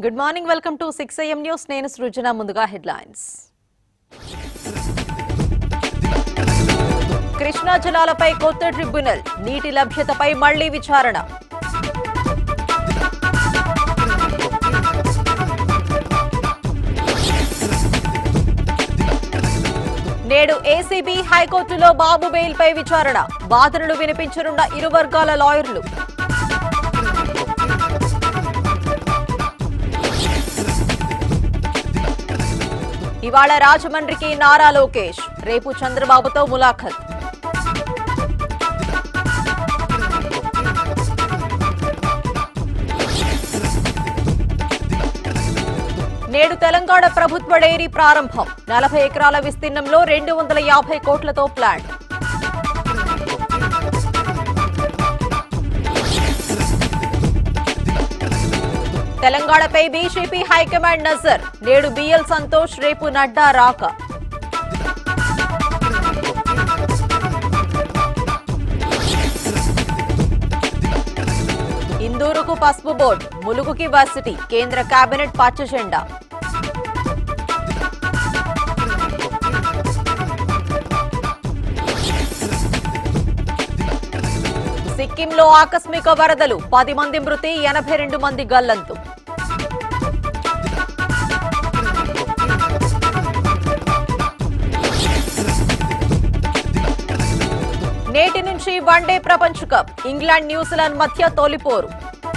good morning welcome to six IM news నేను సృజన ముందుగా headlines Krishna జలాలపై కొత్త ట్రిబ్యునల్ నీటి లభ్యతపై మళ్లీ విచారణ నేడు ఏసీబీ హైకోర్టులో బాబు బెయిల్పై విచారణ వాదనలు వినిపించనున్న ఇరు వర్గాల లాయర్లు ఇవాళ రాజమండ్రికి నారా లోకేష్ రేపు చంద్రబాబుతో ములాఖత్ నేడు తెలంగాణ ప్రభుత్వ డైరీ ప్రారంభం నలభై ఎకరాల విస్తీర్ణంలో రెండు వందల యాభై కోట్లతో ప్లాంట్ తెలంగాణపై బీజేపీ హైకమాండ్ నజర్ నేడు బిఎల్ సంతోష్ రేపు నడ్డా రాక ఇందూరుకు పసుపు బోర్డు ములుగుకి వర్సిటీ కేంద్ర కేబినెట్ పచ్చ జెండా సిక్కింలో ఆకస్మిక వరదలు పది మంది మృతి ఎనభై రెండు మంది గల్లంతు నేటి నుంచి వన్డే ప్రపంచ కప్ ఇంగ్లాండ్ న్యూజిలాండ్ మధ్య తొలిపోరు